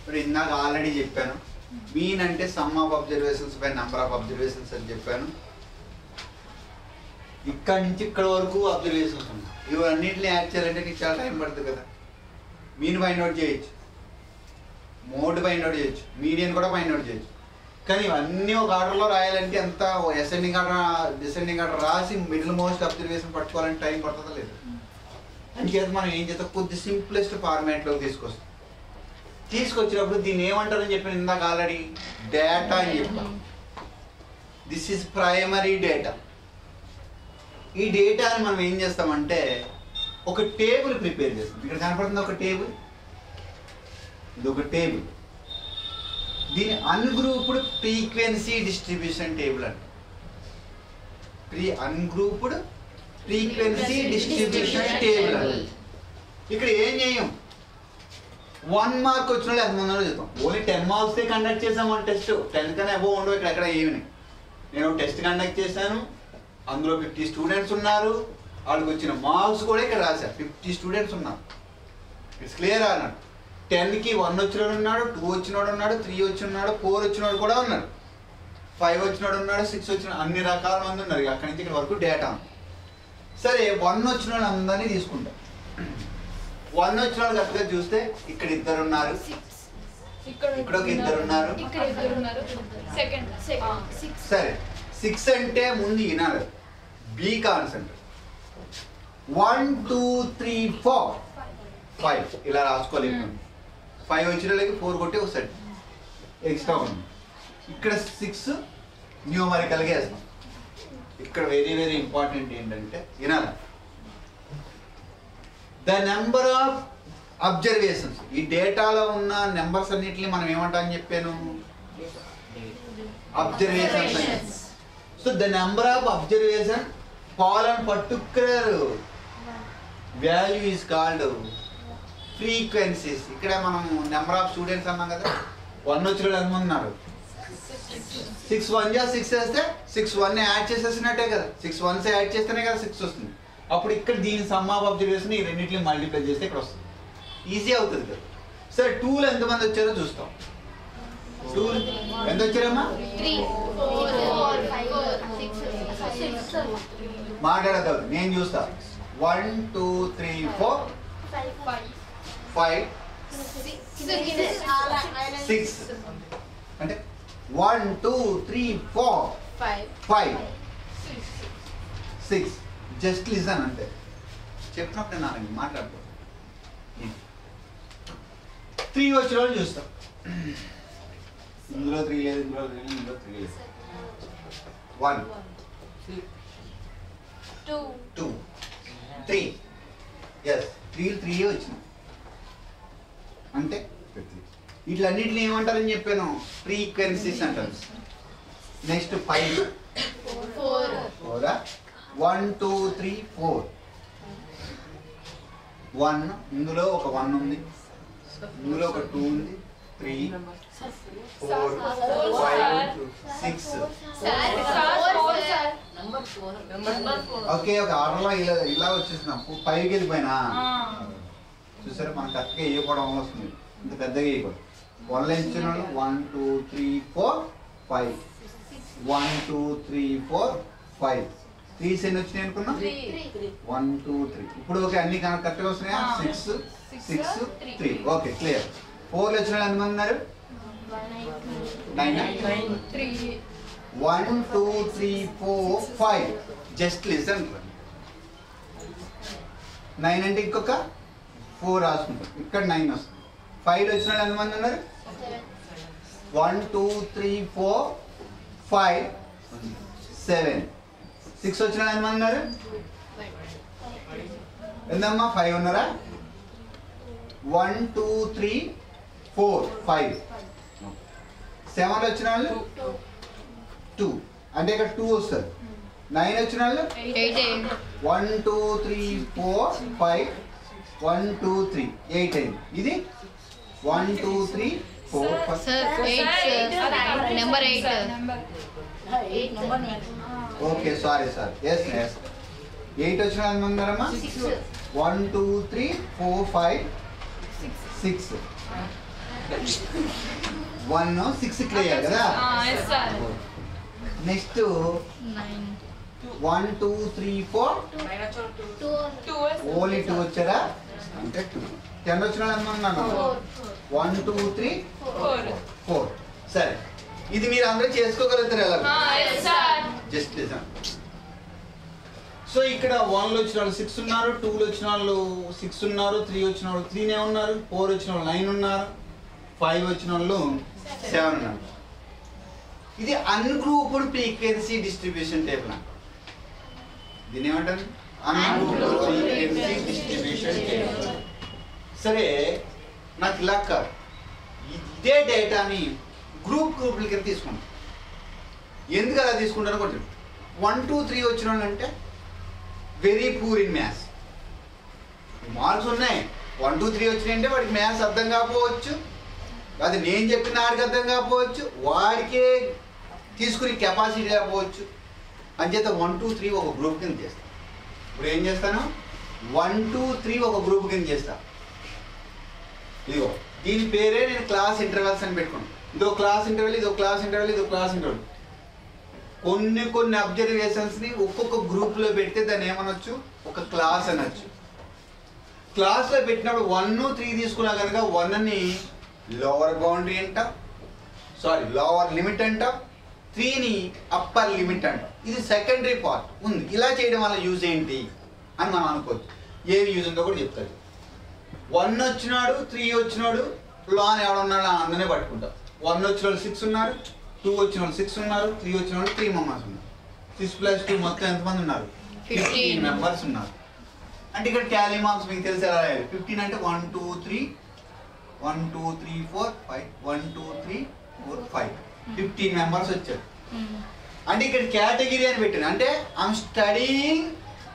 ఇప్పుడు ఇందాక ఆల్రెడీ చెప్పాను మీన్ అంటే sum of observations by number of observations అని చెప్పాను ఇక్కడ నుంచి ఇక్కడ వరకు అబ్జర్వేషన్స్ ఉన్నాయి ఇవన్నింటిని యాడ్ చేయాలంటే నీకు చాలా టైం పడుతుంది కదా మీన్ ఫైండ్ అవుట్ చేయొచ్చు మోడ్ ఫైండ్ అవుట్ చేయొచ్చు మీడియన్ కూడా ఫైండ్ అవుట్ చేయొచ్చు కానీ ఇవన్నీ ఒక ఆర్డర్లో రాయాలంటే ఎంత అసెండింగ్ ఆర్డర్ డిసెండింగ్ ఆర్డర్ రాసి మిడిల్ మోస్ట్ అబ్జర్వేషన్ పట్టుకోవాలంటే టైం పడుతుందా లేదు అంచేత మనం ఏం చేస్తాం కొద్ది సింప్లెస్ట్ ఫార్మాట్లోకి తీసుకొస్తాం తీసుకొచ్చినప్పుడు దీన్ని ఏమంటారని చెప్పిన ఇందాక ఆల్రెడీ డేటా అని చెప్పాం దిస్ ఇస్ ప్రైమరీ డేటా ఈ డేటాని మనం ఏం చేస్తామంటే ఒక టేబుల్ ప్రిపేర్ చేస్తాం ఇక్కడ కనపడుతుంది ఒక టేబుల్ ఇది ఒక టేబుల్ దీని అన్గ్రూప్డ్ ఫ్రీక్వెన్సీ డిస్ట్రిబ్యూషన్ టేబుల్ అంట pre ungrouped frequency distribution table అంట ఇక్కడ ఏం చేయం వన్ మార్క్ వచ్చిన వాళ్ళు ఎంతమంది ఉన్నారో చెప్తాం ఓన్లీ టెన్ మార్క్సే కండక్ట్ చేసాం మన టెస్ట్ టెన్ కన్నా అబోవ్ ఉండవు ఇక్కడ ఎక్కడ ఏమి నేను టెస్ట్ కండక్ట్ చేశాను అందులో ఫిఫ్టీ స్టూడెంట్స్ ఉన్నారు వాళ్ళకి వచ్చిన మార్క్స్ కూడా ఇక్కడ రాశారు ఫిఫ్టీ స్టూడెంట్స్ ఉన్నారు ఇట్స్ క్లియర్ అన్నాడు టెన్కి వన్ వచ్చినోడు ఉన్నాడు టూ వచ్చినోడు ఉన్నాడు త్రీ వచ్చినాడు ఫోర్ వచ్చినోడు కూడా ఉన్నాడు ఫైవ్ వచ్చినోడు ఉన్నాడు సిక్స్ వచ్చిన అన్ని రకాల మంది ఉన్నారు ఇక అక్కడి నుంచి ఇక్కడ వరకు డేటా ఉంది సరే వన్ వచ్చిన వాళ్ళు అందరినీ తీసుకుంటాం వన్ వచ్చిన వాళ్ళు కరెక్ట్గా చూస్తే ఇక్కడ ఇద్దరు ఉన్నారు ఇక్కడ ఇక్కడ ఒక ఇద్దరు ఉన్నారు ఇక్కడ ఇద్దరు ఉన్నారు సెకండ్ సెకండ్ సిక్స్ సరే సిక్స్ అంటే ముందు వినాలి బి కాన్సెంట్ one two three four five ఇలా రాసుకోలేదు ఫైవ్ వచ్చిన వాళ్ళకి ఫోర్ కొట్టి ఒక సెట్ ఎక్స్ట్రా ఉంది ఇక్కడ సిక్స్ న్యూమరికల్గా వేస్తాం ఇక్కడ వెరీ వెరీ ఇంపార్టెంట్ ఏంటంటే వినాలి ద నెంబర్ ఆఫ్ అబ్జర్వేషన్స్ ఈ డేటాలో ఉన్న నెంబర్స్ అన్నిటిని మనం ఏమంటాం అని చెప్పాను అబ్జర్వేషన్స్ అని so the number of observation fall and particular value is called frequencies ఇక్కడ మనం నెంబర్ ఆఫ్ స్టూడెంట్స్ అన్నాం కదా వన్ వచ్చిన వాళ్ళు ఎంతమంది ఉన్నారు సిక్స్ వన్ జా సిక్స్ వేస్తే సిక్స్ వన్ యాడ్ చేసేసినట్టే కదా సిక్స్ వన్స్ యాడ్ చేస్తేనే కదా సిక్స్ వస్తుంది అప్పుడు ఇక్కడ దీని సమ్ ఆఫ్ అబ్జర్వేషన్ ఈ రెండింటిని మల్టిప్లై చేస్తే ఇక్కడ వస్తుంది ఈజీ అవుతుంది కదా సరే టూలో ఎంతమంది వచ్చారో చూస్తాం టూ ఎంత వచ్చారమ్మా three four four five six six మాట్లాడద్దు నేను చూస్తా one two three four five five six అంటే one two three four five five six just listen అంతే చెప్పినప్పుడు నాకు మాట్లాడుకో త్రీ వచ్చిన వాళ్ళు చూస్తాం ఇందులో త్రీ లేదు ఇందులో త్రీ లేదు ఇందులో త్రీ లేదు one two two three yes three three వచ్చినాయి అంటే వీటిలన్నింటిని ఏమంటారని చెప్పాను ఫ్రీక్వెన్సీస్ అంటారు నెక్స్ట్ ఫైవ్ ఫోర్ ఫోరా one two three four one ఇందులో ఒక వన్ ఉంది ఇందులో ఒక టూ ఉంది three four five six sir four sir okay ఒక ఆర్డర్లో ఇలా ఇలా వచ్చేసినాం పైకి వెళ్ళిపోయినా చూసారా మనం కరెక్ట్గా వేయకపోవడం వల్ల వస్తుంది ఇంత పెద్దగా వేయకూడదు వన్ ఇచ్చిన వాళ్ళు one two three four five one two three four five threes ఎన్ని వచ్చినాయి అనుకున్నా వన్ టూ త్రీ ఇప్పుడు ఓకే అన్ని కరెక్ట్గా వస్తున్నాయా ఆ. Six Six, six three. Three okay clear ఫోర్లు వచ్చిన వాళ్ళు ఎంతమంది ఉన్నారు nine three one two three four five just listen nine అంటే ఇంకొక ఫోర్ రాసుకుంటాం ఇక్కడ నైన్ వస్తుంది ఫైవ్ వచ్చిన వాళ్ళు ఎంతమంది ఉన్నారు one two three four five seven six వచ్చిన వాళ్ళు ఎంతమంది ఉన్నారు ఎంతమ్మా ఫైవ్ ఉన్నారా one two three four five seven వచ్చిన వాళ్ళు టూ అంటే ఇక్కడ టూ వస్తుంది నైన్ వచ్చిన వాళ్ళు eight eight one two three four five one two three eight అయింది ఇది one two three four five sir eight sir number eight okay sorry sir yes yes eight వచ్చిన వాళ్ళు ఉన్నారమ్మా one two three four five six one six clear కదా yes sir next nine one two three four two only two వచ్చారా అంటే two ten వచ్చిన వాళ్ళు ఎంతమంది ఉన్నారు four one two three four four సరే ఇది మీరు అందరూ చేసుకోగలుగుతారు ఎలా yes sir just listen so ఇక్కడ వన్లో వచ్చిన వాళ్ళు సిక్స్ ఉన్నారు టూలో వచ్చిన వాళ్ళు సిక్స్ ఉన్నారు త్రీ వచ్చిన వాళ్ళు త్రీనే ఉన్నారు ఫోర్ వచ్చిన వాళ్ళు నైన్ ఉన్నారు ఫైవ్ వచ్చిన వాళ్ళు సెవెన్ ఉన్నారు ఇది అన్గ్రూప్డ్ ఫ్రీక్వెన్సీ డిస్ట్రిబ్యూషన్ టేబుల్ దీని ఏమంటారు అన్గ్రూప్డ్ ఫ్రీక్వెన్సీ డిస్ట్రిబ్యూషన్ టేబుల్ సరే నాకు ఇలా కాదు ఇదే డేటాని గ్రూప్ గ్రూపుల కింద తీసుకుంటాం ఎందుకు అలా తీసుకుంటారో కొంచెం వన్ టూ త్రీ వచ్చిన వాళ్ళు అంటే very poor in maths marks ఉన్నాయి వన్ టూ త్రీ వచ్చినాయి అంటే వాడికి మ్యాథ్స్ అర్థం కాకపోవచ్చు అది నేను చెప్పిన వాడికి అర్థం కాకపోవచ్చు వాడికే తీసుకునే కెపాసిటీ లేకపోవచ్చు అంచేత వన్ టూ త్రీ ఒక గ్రూప్ కింద చేస్తాను ఇప్పుడు ఏం చేస్తాను వన్ టూ త్రీ ఒక గ్రూప్ కింద చేస్తా ఇదిగో దీని పేరే నేను క్లాస్ ఇంటర్వెల్స్ అని పెట్టుకున్నాను ఇదో క్లాస్ ఇంటర్వెల్ ఇదో క్లాస్ ఇంటర్వెల్ ఇదో క్లాస్ ఇంటర్వెల్ కొన్ని కొన్ని అబ్జర్వేషన్స్ ని ఒక్కొక్క గ్రూప్ లో పెడితే దాన్ని ఏమనొచ్చు ఒక క్లాస్ అనొచ్చు క్లాస్ లో పెట్టినప్పుడు వన్ త్రీ తీసుకున్నా కనుక వన్ ని లోవర్ బౌండరీ అంట సారీ లోవర్ లిమిట్ అంట త్రీని అప్పర్ లిమిట్ అంట ఇది సెకండరీ పార్ట్ ఉంది ఇలా చేయడం వల్ల యూజ్ ఏంటి అని మనం అనుకోవచ్చు ఏమి యూజ్ ఉందో కూడా చెప్తారు వన్ వచ్చినాడు త్రీ వచ్చినాడు లోన్ ఎవడున్నాడు అని అందరినీ పట్టుకుంటాం వన్ వచ్చిన వాళ్ళు సిక్స్ ఉన్నారు టూ వచ్చిన వాళ్ళు సిక్స్ ఉన్నారు త్రీ వచ్చిన వాళ్ళు త్రీ మెంబర్స్ ఉన్నారు సిక్స్ ప్లస్ టూ మొత్తం ఎంతమంది ఉన్నారు ఫిఫ్టీన్ మెంబర్స్ ఉన్నారు అంటే ఇక్కడ ట్యాలీ మార్క్స్ మీకు తెలిసి ఎలా రాయాలి ఫిఫ్టీన్ అంటే one two three one two three four five one two three four five fifteen members వచ్చారు అంటే ఇక్కడ కేటగిరీ అని పెట్టాను అంటే I'm studying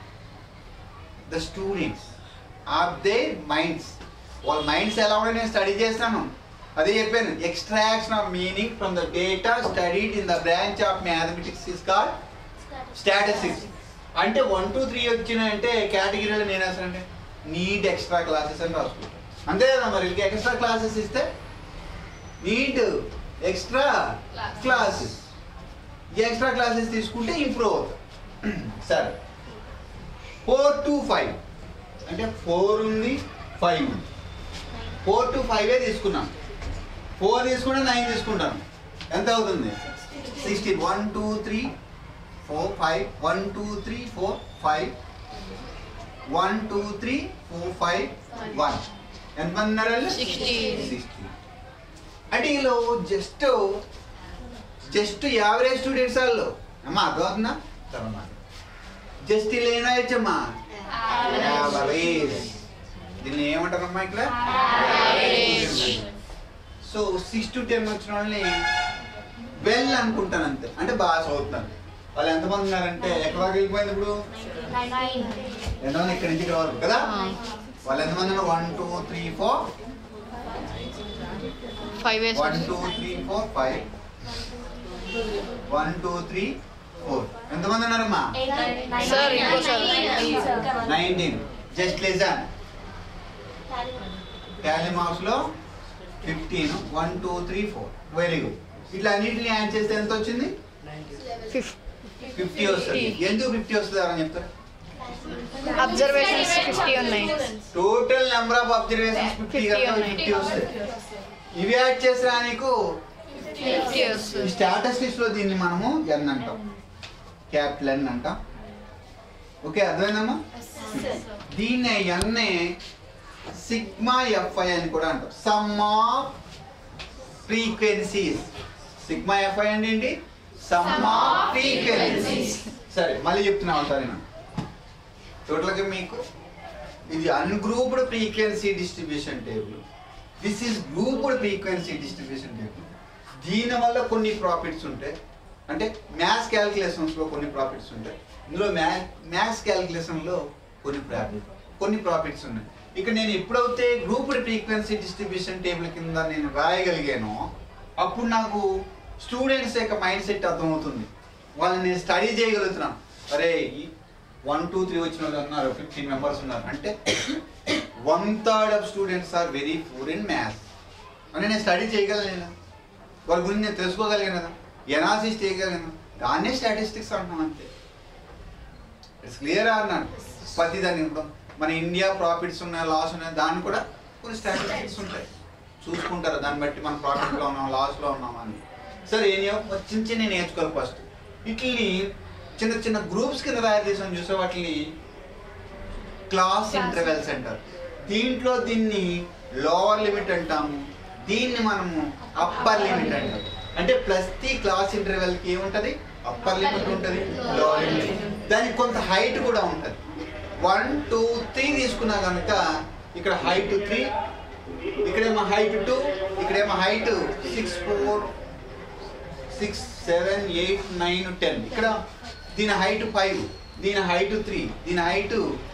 the students of their minds వాళ్ళ మైండ్స్ ఎలా ఉన్నాయో నేను స్టడీ చేస్తాను అదే చెప్పాను extraction of meaning from the data studied in the branch of mathematics is call statistics అంటే వన్ టూ త్రీ వచ్చినాయంటే కేటగిరీలో నేను అంటే నీడ్ ఎక్స్ట్రా క్లాసెస్ అని రాసుకుంటాను అంతే కదా మరి ఎక్స్ట్రా క్లాసెస్ ఇస్తే నీడ్ ఎక్స్ట్రా క్లాసెస్ ఈ ఎక్స్ట్రా క్లాసెస్ తీసుకుంటే ఇంప్రూవ్ అవుతాం సరే ఫోర్ టు ఫైవ్ అంటే ఫోర్ ఉంది ఫైవ్ ఉంది ఫోర్ టు ఫైవే తీసుకున్నాం ఫోర్ తీసుకుంటే నైన్ తీసుకుంటాను ఎంత అవుతుంది sixteen one two three four five one two three four five one two three four five one ఎంతమంది ఉన్నారు వాళ్ళు? Sixteen. Sixteen. అంటే వీళ్ళు జస్ట్ జస్ట్ యావరేజ్ స్టూడెంట్స్ వాళ్ళు అమ్మా అర్థమవుతుందా జస్ట్ వీళ్ళు ఏం రాయొచ్చమ్మా యావరేజ్ దీన్ని ఏమంటారమ్మా ఇక్కడ సో సిక్స్ టు టెన్ వచ్చిన వాళ్ళని వెల్ అనుకుంటాను అంతే అంటే బాగా చదువుతాను వాళ్ళు ఎంతమంది ఉన్నారంటే ఎక్కడ వరకు వెళ్ళిపోయింది ఇప్పుడు ఎంతమంది ఇక్కడి నుంచి ఇక్కడ వరకు కదా వాళ్ళు ఎంతమంది ఉన్నారు one two three four five వేస్ one two three four five one two three four ఎంతమంది ఉన్నారమ్మా సార్ ఇంకో sir nineteen just listen tally marks లో fifteen one two three four very good ఇట్లా అన్నింటిని యాడ్ చేస్తే ఎంత వచ్చింది ఫిఫ్టీ వస్తుంది ఎందుకు ఫిఫ్టీ వస్తుంది అని చెప్తారు అబ్జర్వేషన్స్ ఫిఫ్టీ ఉన్నాయి total number of observations fifty 50 కదా ఉన్నాయి. ఫిఫ్టీ వస్తాయి ఇవి యాడ్ చేసినా నీకు ఫిఫ్టీ ఈ వస్తుంది స్టాటిస్టిక్స్ లో దీన్ని మనము ఎన్ అంటాం క్యాపిటల్ ఎన్ అంటాం ఓకే అర్థమైందమ్మా దీన్నే ఎన్నే సిగ్మా ఎఫ్ఐ అని కూడా అంటాం sum of frequencies sigma FI అంటే ఏంటి సమ్ ఆఫ్ ఫ్రీక్వెన్సీస్ సరే మళ్ళీ చెప్తున్నా ఉంటాను నేను టోటల్గా మీకు ఇది ungrouped frequency distribution table this is grouped frequency distribution table దీనివల్ల కొన్ని ప్రాఫిట్స్ ఉంటాయి అంటే మ్యాథ్స్ క్యాలిక్యులేషన్స్లో కొన్ని ప్రాఫిట్స్ ఉంటాయి ఇందులో మ్యా మ్యాథ్స్ క్యాలిక్యులేషన్లో కొన్ని ప్రాఫిట్ కొన్ని ప్రాఫిట్స్ ఉన్నాయి ఇక్కడ నేను ఎప్పుడైతే గ్రూప్డ్ ఫ్రీక్వెన్సీ డిస్ట్రిబ్యూషన్ టేబుల్ కింద నేను రాయగలిగానో అప్పుడు నాకు స్టూడెంట్స్ యొక్క మైండ్ సెట్ అర్థమవుతుంది వాళ్ళని నేను స్టడీ చేయగలుగుతున్నాను అరే వన్ టూ త్రీ వచ్చిన వాళ్ళు ఉన్నారు ఫిఫ్టీన్ మెంబర్స్ ఉన్నారు అంటే one third of students are very poor in maths అంటే నేను స్టడీ చేయగలను వాళ్ళ గురించి నేను తెలుసుకోగలిగాను కదా ఎనాలిసిస్ చేయగలిగాను దాన్నే స్టాటిస్టిక్స్ అంటున్నాం అంతే ఇట్స్ క్లియర్ అన్నాడు ప్రతి దాన్ని ఇప్పుడు మన ఇండియా ప్రాఫిట్స్ ఉన్నాయి లాస్ ఉన్నాయి దాన్ని కూడా కొన్ని స్టాటిస్టిక్స్ ఉంటాయి చూసుకుంటారు దాన్ని బట్టి మన ప్రాఫిట్లో ఉన్నాం లాస్లో ఉన్నాం అని సరే ఏం చేయ- చిన్న చిన్న నేర్చుకోవాలి ఫస్ట్ వీటిని చిన్న చిన్న గ్రూప్స్ కింద తయారు చేసాం చూసే వాటిని క్లాస్ ఇంటర్వెల్స్ అంటారు దీంట్లో దీన్ని లోవర్ లిమిట్ అంటాము దీన్ని మనము అప్పర్ లిమిట్ అంటాం అంటే ప్లస్ ది క్లాస్ ఇంటర్వెల్కి ఏముంటుంది అప్పర్ లిమిట్ ఉంటుంది లోవర్ లిమిట్ దానికి కొంత హైట్ కూడా ఉంటుంది వన్ టూ త్రీ తీసుకున్నా కనుక ఇక్కడ హైట్ త్రీ ఇక్కడేమో హైట్ టూ ఇక్కడేమో height six four six seven eight nine ten ఇక్కడ దీని హైట్ ఫైవ్ దీని హైట్ త్రీ దీని హైట్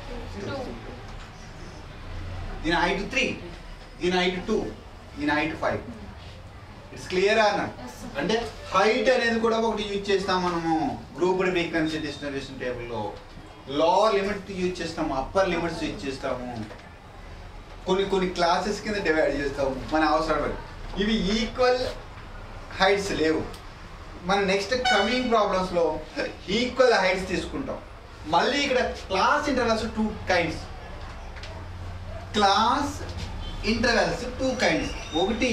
దీని హైట్ త్రీ దీని హైట్ టూ దీని హైట్ ఫైవ్ ఇట్స్ క్లియర్ అన్న అంటే హైట్ అనేది కూడా ఒకటి యూజ్ చేస్తాం మనము గ్రూప్డ్ ఫ్రీక్వెన్సీ డిస్టర్బేషన్ టేబుల్లో లోవర్ లిమిట్ యూజ్ చేస్తాము అప్పర్ లిమిట్స్ యూజ్ చేస్తాము కొన్ని కొన్ని క్లాసెస్ కింద డివైడ్ చేస్తాము మన అవసరం బట్టి. ఇవి ఈక్వల్ హైట్స్ లేవు మన నెక్స్ట్ కమింగ్ ప్రాబ్లమ్స్లో ఈక్వల్ హైట్స్ తీసుకుంటాం మళ్ళీ ఇక్కడ class intervals two kinds class intervals two kinds ఒకటి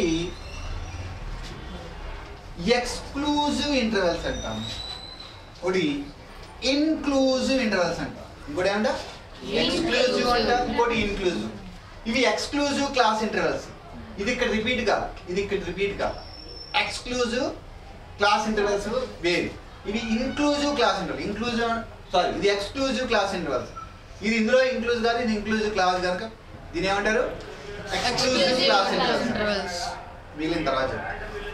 ఎక్స్క్లూజివ్ ఇంటర్వెల్స్ అంటాం ఒకటి ఇన్క్లూజివ్ ఇంటర్వెల్స్ అంటాం ఇంకోటి ఏమంటా ఎక్స్క్లూజివ్ అంటాం ఇంకోటి ఇన్క్లూజివ్ ఇవి ఎక్స్క్లూజివ్ క్లాస్ ఇంటర్వెల్స్ ఇది ఇక్కడ రిపీట్ కాదు ఇది ఇక్కడ రిపీట్ కాదు ఎక్స్క్లూజివ్ క్లాస్ ఇంటర్వెల్స్ వేరు ఇవి inclusive class interval inclusive sorry ఇది ఎక్స్క్లూజివ్ క్లాస్ ఇంటర్వెల్స్ ఇది ఇందులో ఇంక్లూజివ్ కాదు ఇది ఇంక్లూజివ్ క్లాస్ కనుక దీని ఏమంటారు ఎక్స్క్లూజివ్ క్లాస్ ఇంటర్వెల్స్ ఇంటర్వెల్స్ మిగిలిన తర్వాత చెప్తాను.